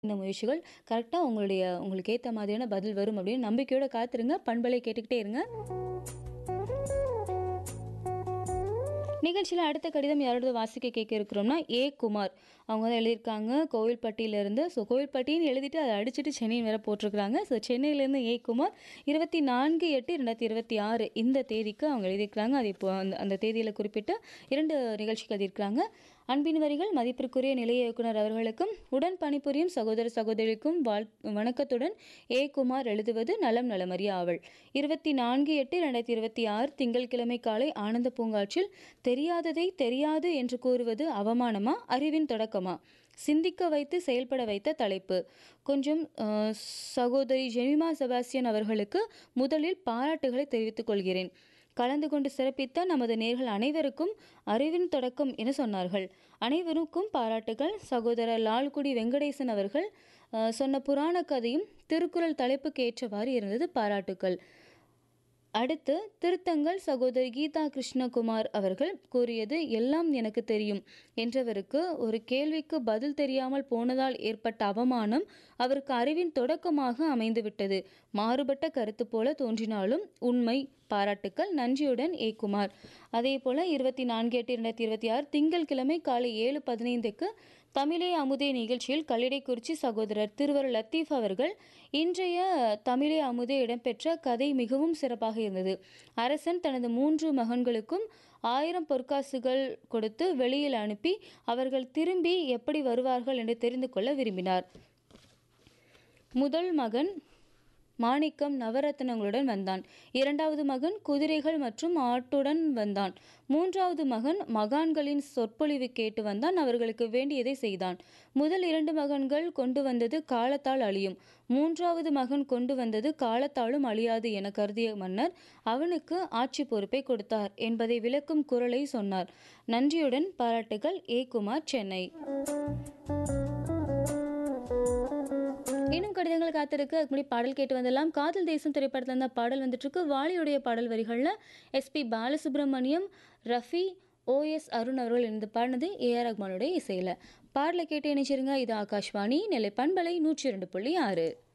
இந்த முயற்சிகள் கரெக்ட்டா உங்களுடைய உங்களுக்கு ஏத்த மாதிரியான பதில் வரும் அப்படின்னு நம்பிக்கையோட காத்துருங்க. பண்பலை கேட்டுக்கிட்டே இருங்க. நிகழ்ச்சியில அடுத்த கடிதம் யாரோடது வாசிக்க கேட்க இருக்கிறோம்னா, ஏ. குமார். அவங்க தான் எழுதியிருக்காங்க கோவில்பட்டியிலேருந்து. ஸோ கோவில்பட்டின்னு எழுதிட்டு அத அடிச்சுட்டு சென்னைன்னு வேற போட்டிருக்கிறாங்க. ஸோ சென்னையிலேருந்து ஏ. குமார் 24/8/2026 இந்த தேதிக்கு அவங்க எழுதியிருக்கிறாங்க. அது இப்போ அந்த அந்த தேதியில குறிப்பிட்டு 2 நிகழ்ச்சிக்கு எழுதியிருக்கிறாங்க. அன்பின் வரிகள் மதிப்பிற்குரிய நிலைய இயக்குனர் அவர்களுக்கும், உடன் பணிபுரியும் சகோதர சகோதரிக்கும் வாழ் வணக்கத்துடன் ஏ. குமார் எழுதுவது நலம் நலமறிய ஆவல். 24/8/2026 திங்கள்கிழமை காலை ஆனந்த பூங்காற்றில் தெரியாததை தெரியாது என்று கூறுவது அவமானமா? அறிவின் தொடக்கமா? சிந்திக்க வைத்து செயல்பட வைத்த தலைப்பு. கொஞ்சம் அ சகோதரி ஜெமிமா செபாஸ்டியன் அவர்களுக்கு முதலில் பாராட்டுகளை தெரிவித்துக் கொள்கிறேன். கலந்து கொண்டு சிறப்பித்த நமது நேயர்கள் அனைவருக்கும் அறிவின் தொடக்கம் என சொன்னார்கள். அனைவருக்கும் பாராட்டுகள். சகோதரர் லால்குடி வெங்கடேசன் அவர்கள் அ சொன்ன புராண கதையும் திருக்குறள் தலைப்புக்கு ஏற்றவாறு இருந்தது. பாராட்டுக்கள். அடுத்து திருத்தங்கள் சகோதரி கீதா கிருஷ்ணகுமார் அவர்கள் கூறியது எல்லாம் எனக்கு தெரியும் என்றவருக்கு ஒரு கேள்விக்கு பதில் தெரியாமல் போனதால் ஏற்பட்ட அவமானம் அவருக்கு அறிவின் தொடக்கமாக அமைந்துவிட்டது. மாறுபட்ட கருத்து போல தோன்றினாலும் உண்மை. பாராட்டுக்கள். நன்றியுடன் ஏ. குமார். அதேபோல 24/8/2026 திங்கள்கிழமை காலை 7:15க்கு தமிழே அமுதே நிகழ்ச்சியில் கல்லிடைக்குறிச்சி சகோதரர் திருவருள் லத்தீப் அவர்கள் இன்றைய தமிழே அமுதே இடம்பெற்ற கதை மிகவும் சிறப்பாக இருந்தது. அரசன் தனது 3 மகன்களுக்கும் 1000 பொற்காசுகள் கொடுத்து வெளியில் அனுப்பி அவர்கள் திரும்பி எப்படி வருவார்கள் என்று தெரிந்து கொள்ள விரும்பினார். முதல் மகன் மாணிக்கம் நவரத்தினங்களுடன் வந்தான். இரண்டாவது மகன் குதிரைகள் மற்றும் ஆட்டுடன் வந்தான். மூன்றாவது மகன் மகான்களின் சொற்பொழிவு கேட்டு வந்தான். அவர்களுக்கு வேண்டியதை செய்தான். முதல் 2 மகன்கள் கொண்டு வந்தது காலத்தால் அழியும். மூன்றாவது மகன் கொண்டு வந்தது காலத்தாலும் அழியாது என கருதிய மன்னர் அவனுக்கு ஆட்சிப் பொறுப்பை கொடுத்தார் என்பதை விளக்கும் குறளை சொன்னார். நன்றியுடன் பாராட்டுகள். ஏ. குமார் சென்னை. இன்னும் கடிதங்கள் காத்திருக்கு. அதுக்கு முன்னாடி பாடல் கேட்டு வந்துடலாம். காதல் தேசம் திரைப்படத்துல இருந்து பாடல் வந்துட்டுருக்கு. வாலியுடைய பாடல் வரிகள்ல S. P. Balasubrahmanyam, Rafi, O. S. Arun அவர்கள் இணைந்து பாடினது ஏ. ஆர். ரஹ்மானுடைய இசையில. பாடலை கேட்டு இணைச்சிருங்க. இது ஆகாஷ்வாணி நெல்லை பண்பலை 102.6